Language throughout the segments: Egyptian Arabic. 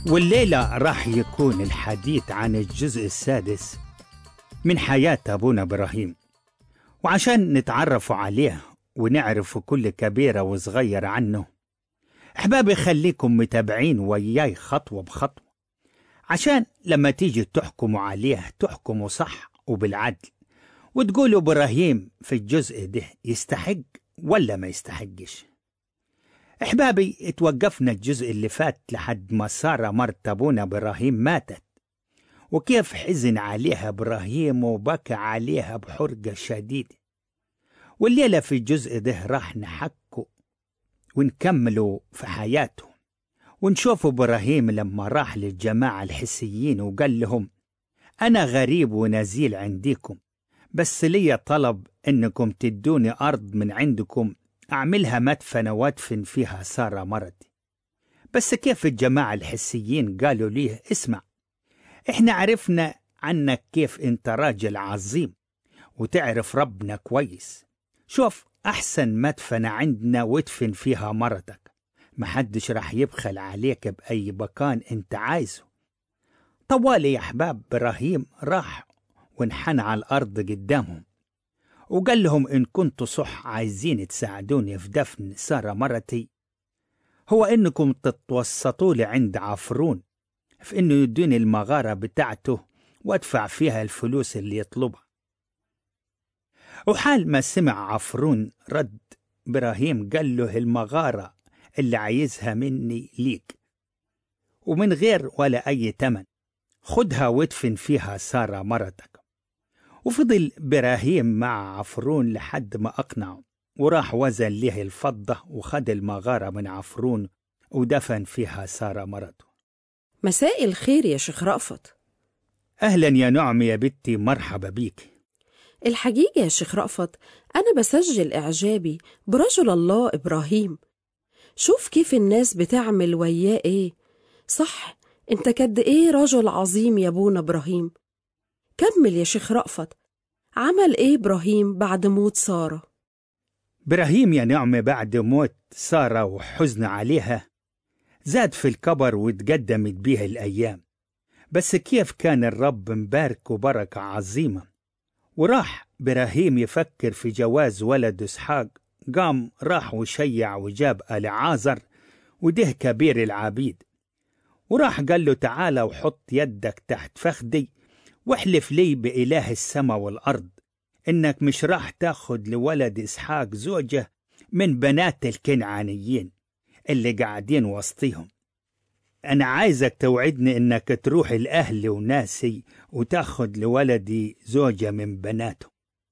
والليلة راح يكون الحديث عن الجزء السادس من حياة أبونا إبراهيم وعشان نتعرفوا عليه ونعرفوا كل كبيرة وصغير عنه أحبابي خليكم متابعين وياي خطوة بخطوة عشان لما تيجي تحكموا عليه تحكموا صح وبالعدل وتقولوا إبراهيم في الجزء ده يستحق ولا ما يستحقش احبابي اتوقفنا الجزء اللي فات لحد ما سارة مرت ابونا ابراهيم ماتت وكيف حزن عليها ابراهيم وبكى عليها بحرقة شديدة والليلة في الجزء ده راح نحكوا ونكملوا في حياته ونشوف ابراهيم لما راح للجماعة الحسيين وقال لهم أنا غريب ونزيل عندكم بس لي طلب إنكم تدوني أرض من عندكم أعملها مدفنة وادفن فيها سارة مرتي بس كيف الجماعة الحسيين قالوا ليه اسمع احنا عرفنا عنك كيف انت راجل عظيم وتعرف ربنا كويس شوف أحسن مدفنة عندنا وادفن فيها مرتك محدش راح يبخل عليك بأي مكان انت عايزه طوالي يا أحباب إبراهيم راح وانحنى على الأرض قدامهم وقال لهم إن كنتوا صح عايزين تساعدوني في دفن سارة مرتي هو إنكم تتوسطوا لي عند عفرون في إنه يدوني المغارة بتاعته وأدفع فيها الفلوس اللي يطلبها وحال ما سمع عفرون رد إبراهيم قال له المغارة اللي عايزها مني ليك ومن غير ولا أي تمن خدها وادفن فيها سارة مرتك وفضل براهيم مع عفرون لحد ما أقنعه وراح وزن له الفضة وخد المغارة من عفرون ودفن فيها سارة مرته مساء الخير يا شيخ رأفت أهلا يا نعم يا بنتي مرحبا بيك الحقيقة يا شيخ رأفت أنا بسجل إعجابي برجل الله إبراهيم شوف كيف الناس بتعمل وياه إيه صح أنت قد إيه رجل عظيم يا أبونا إبراهيم كمل يا شيخ رأفت عمل إيه إبراهيم بعد موت سارة إبراهيم يا نعمة بعد موت سارة وحزن عليها زاد في الكبر وتقدمت بيها الأيام بس كيف كان الرب مبارك وبركة عظيمة وراح إبراهيم يفكر في جواز ولد إسحاق قام راح وشيع وجاب العازر وده كبير العبيد وراح قال له تعالى وحط يدك تحت فخدي واحلف لي بإله السماء والأرض إنك مش راح تاخد لولد إسحاق زوجة من بنات الكنعانيين اللي قاعدين وسطيهم أنا عايزك توعدني إنك تروح لأهلي وناسي وتاخد لولدي زوجة من بناته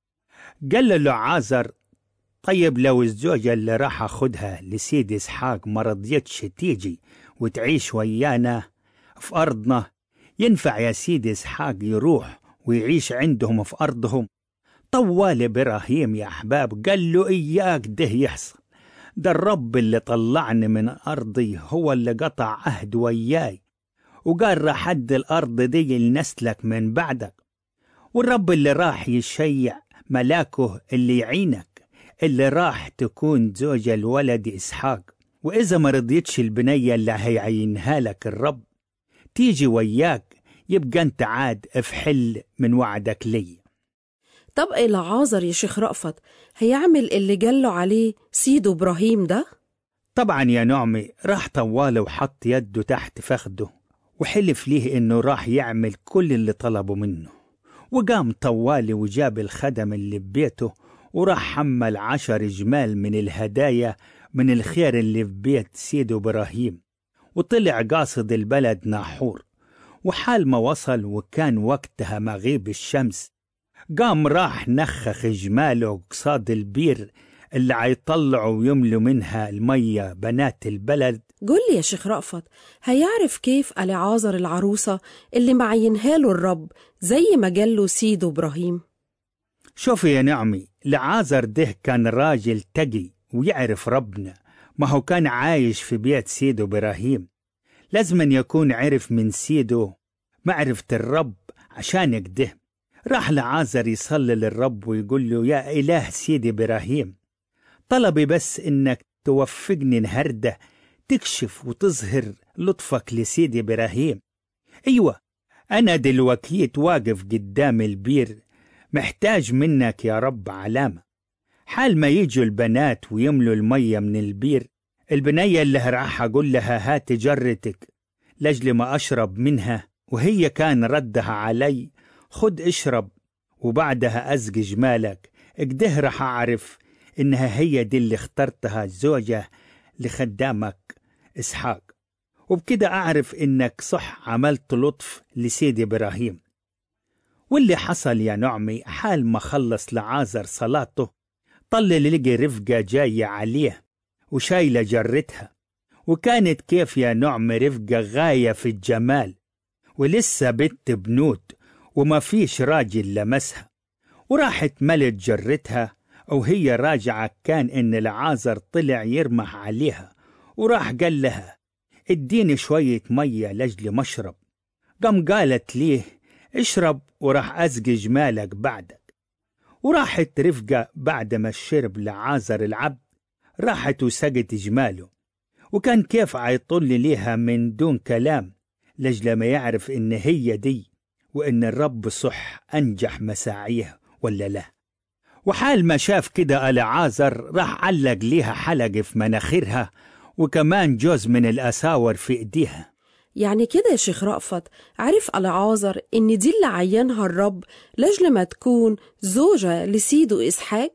قال له عازر طيب لو الزوجة اللي راح أخدها لسيد إسحاق ما رضيتش تيجي وتعيش ويانا في أرضنا ينفع يا سيدي إسحاق يروح ويعيش عندهم في أرضهم طوال إبراهيم يا أحباب قال له إياك ده يحصل ده الرب اللي طلعني من أرضي هو اللي قطع عهد وياي وقال راح أدي الأرض دي لنسلك من بعدك والرب اللي راح يشيع ملاكه اللي يعينك اللي راح تكون زوجة الولد إسحاق وإذا ما رضيتش البنية اللي هيعينها لك الرب تيجي وياك يبقى انت عاد افحل من وعدك لي طب العازر يا شيخ رأفت هيعمل اللي جاله عليه سيده إبراهيم ده طبعا يا نعمي راح طواله وحط يده تحت فخده وحلف ليه انه راح يعمل كل اللي طلبه منه وقام طوالي وجاب الخدم اللي ببيته وراح حمل عشر جمال من الهدايا من الخير اللي في بيت سيده إبراهيم وطلع قاصد البلد ناحور وحال ما وصل وكان وقتها مغيب الشمس قام راح نخخ جماله قصاد البير اللي عيطلعوا ويملوا منها المية بنات البلد قول لي يا شيخ رأفت هيعرف كيف العازر العروسة اللي معينها له الرب زي ما قاله سيده إبراهيم شوفي يا نعمي لعازر ده كان راجل تقي ويعرف ربنا ما هو كان عايش في بيت سيده إبراهيم لازم يكون عرف من سيده معرفة الرب عشان كده راح لعازر يصلي للرب ويقول له يا إله سيدي إبراهيم طلبي بس إنك توفقني النهاردة تكشف وتظهر لطفك لسيدي إبراهيم أيوة أنا دلوقتي واقف قدام البير محتاج منك يا رب علامة حال ما يجوا البنات ويملوا المية من البير البنية اللي راح أقول لها هات جرتك لجل ما أشرب منها وهي كان ردها علي خد اشرب وبعدها أزق جمالك اقده راح أعرف إنها هي دي اللي اخترتها زوجة لخدامك إسحاق وبكده أعرف إنك صح عملت لطف لسيدي إبراهيم واللي حصل يا نعمي حال ما خلص لعازر صلاته طل لقي رفقة جاية عليه وشايلة جرتها وكانت كيف يا نعم رفقة غاية في الجمال ولسه بنت بنوت وما فيش راجل لمسها وراحت ملت جرتها وهي راجعة كان إن العازر طلع يرمح عليها وراح قال لها اديني شوية مية لجل مشرب قام قالت ليه اشرب وراح أسقي جمالك بعدك وراحت رفقة بعد ما الشرب لعازر العبد راحت وسقت جماله وكان كيف عيطل ليها من دون كلام لجل ما يعرف إن هي دي وإن الرب صح أنجح مساعيه ولا لا وحال ما شاف كده العازر راح علق ليها حلقة في مناخيرها وكمان جوز من الأساور في إيديها يعني كده يا شيخ رأفت عرف العازر إن دي اللي عينها الرب لجل ما تكون زوجة لسيده إسحاق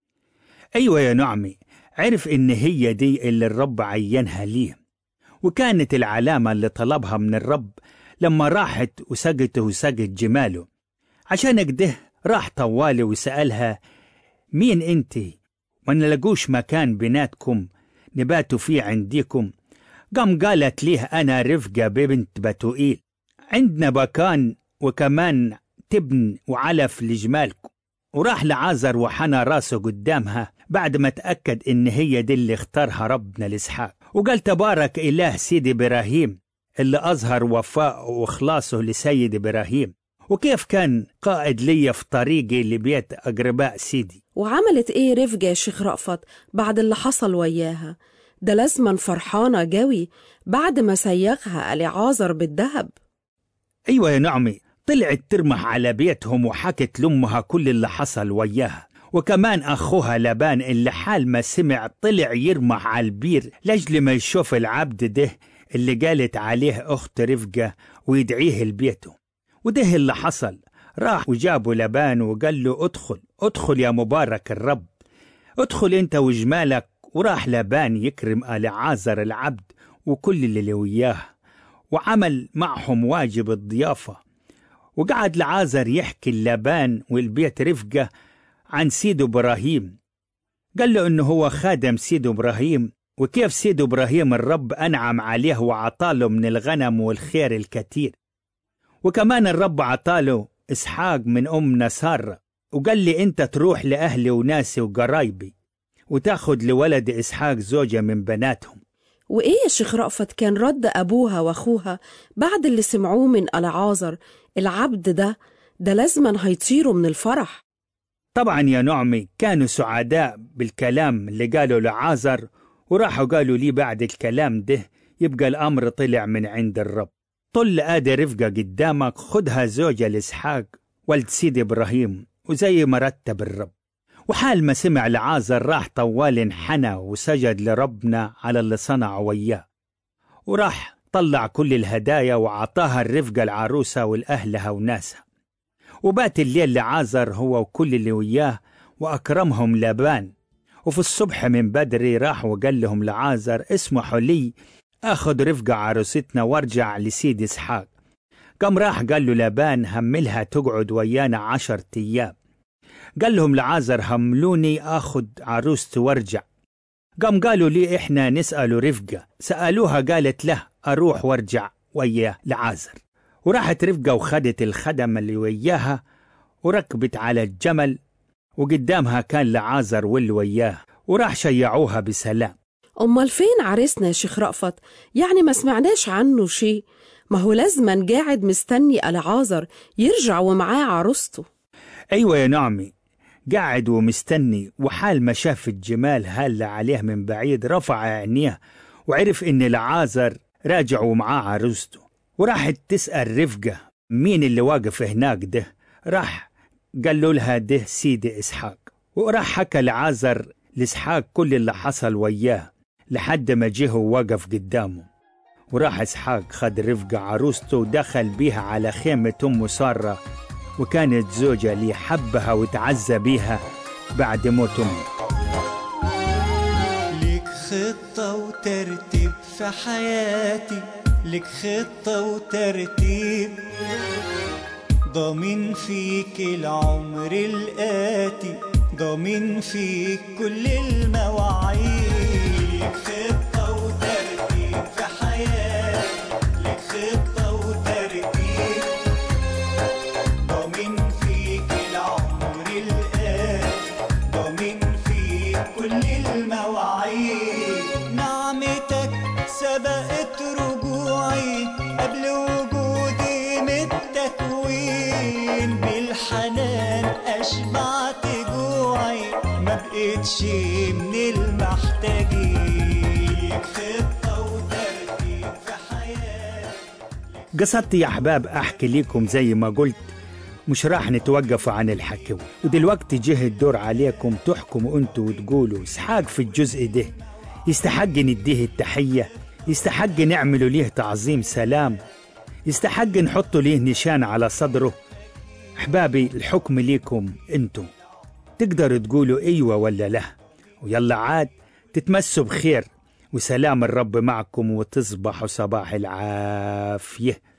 أيوة يا نعمي عرف إن هي دي اللي الرب عينها ليه وكانت العلامة اللي طلبها من الرب لما راحت وسقته وسقت جماله عشان كده راح طوالي وسألها مين انت ما نلقوش مكان بيناتكم نباتوا فيه عنديكم قام قالت ليه أنا رفقة ببنت بتوئيل عندنا مكان وكمان تبن وعلف لجمالكم وراح لعازر وحنى راسه قدامها بعد ما تأكد إن هي دي اللي اختارها ربنا لإسحاق وقال تبارك إله سيدي إبراهيم اللي أظهر وفاء وإخلاصه لسيد إبراهيم وكيف كان قائد لي في طريقي لبيت أقرباء سيدي وعملت إيه رفقة يا شيخ رأفت بعد اللي حصل وياها ده لازما فرحانة جوي بعد ما سيغها العازر بالذهب أيوة يا نعمي طلعت ترمح على بيتهم وحكت لأمها كل اللي حصل وياها وكمان أخوها لبان اللي حال ما سمع طلع يرمح على البير لجل ما يشوف العبد ده اللي قالت عليه أخت رفقة ويدعيه لبيته وده اللي حصل راح وجابوا لبان وقال له ادخل ادخل يا مبارك الرب ادخل انت وجمالك وراح لبان يكرم آل عازر العبد وكل اللي وياه وعمل معهم واجب الضيافة وقعد لعازر يحكي لبان والبيت رفقة عن سيد إبراهيم قال له إنه هو خادم سيد إبراهيم وكيف سيد إبراهيم الرب أنعم عليه وعطاله من الغنم والخير الكثير وكمان الرب عطاله إسحاق من أمنا سارة وقال لي أنت تروح لأهلي وناسي وقرايبي وتاخد لولد إسحاق زوجة من بناتهم وإيه يا شيخ رأفت كان رد أبوها وأخوها بعد اللي سمعوه من العازر العبد ده ده لازما هيطيروا من الفرح طبعا يا نعمي كانوا سعداء بالكلام اللي قالوا لعازر وراحوا قالوا لي بعد الكلام ده يبقى الأمر طلع من عند الرب طل آدي رفقة قدامك خدها زوجة لإسحاق ولد سيد إبراهيم وزي ما رتب الرب وحال ما سمع لعازر راح طوال انحنى وسجد لربنا على اللي صنع وياه وراح طلع كل الهدايا وعطاها الرفقة العروسة والأهلها وناسها وبات الليل لعازر هو وكل اللي وياه وأكرمهم لابان وفي الصبح من بدري راح وقال لهم لعازر اسمحوا لي اخذ رفقة عروستنا وارجع لسيد اسحاق قام راح قال له لابان هملها تقعد ويانا عشر ايام قال لهم لعازر هملوني اخذ عروستي وارجع قام قالوا لي احنا نسأل رفقة سألوها قالت له اروح وارجع وياه لعازر وراحت رفقة وخدت الخدم اللي وياها وركبت على الجمل وقدامها كان لعازر واللي وياه وراح شيعوها بسلام أمال فين عريسنا يا شيخ رأفت يعني ما سمعناش عنه شيء ما هو لازما قاعد مستني العازر يرجع ومعاه عروسته أيوة يا نعمي قاعد ومستني وحال ما شاف الجمال هالة عليه من بعيد رفع عينيه وعرف إن العازر راجعوا معاه عروسته وراحت تسأل رفقة مين اللي واقف هناك ده راح قالوا لها ده سيدي إسحاق وراح حكى لعازر لإسحاق كل اللي حصل وياه لحد ما جه ووقف قدامه وراح إسحاق خد رفقة عروسته ودخل بيها على خيمة أم سارة وكانت زوجة لي حبها وتعزى بيها بعد موت أمه ليك خطة وترتيب في حياتي ليك خطة وترتيب ضامن فيك العمر الآتي ضامن فيك كل المواعيد ليك خطة وترتيب في حياتي ليك خطة وترتيب ضامن فيك العمر الآتي ضامن فيك كل المواعيد نعمتك سبقت رجوعي قبل وجودي من التكوين بالحنان أشبعت جوعي ما بقتش من المحتاجين خطة وترتيب في حياتي قصدت يا أحباب أحكي لكم زي ما قلت مش راح نتوقف عن الحكي ودلوقتي جه الدور عليكم تحكموا انتوا وتقولوا اسحاق في الجزء ده يستحق نديه التحية يستحق نعملوا ليه تعظيم سلام يستحق نحطوا ليه نشان على صدره أحبابي الحكم ليكم انتوا تقدروا تقولوا ايوه ولا لا ويلا عاد تتمسوا بخير وسلام الرب معكم وتصبحوا صباح العافيه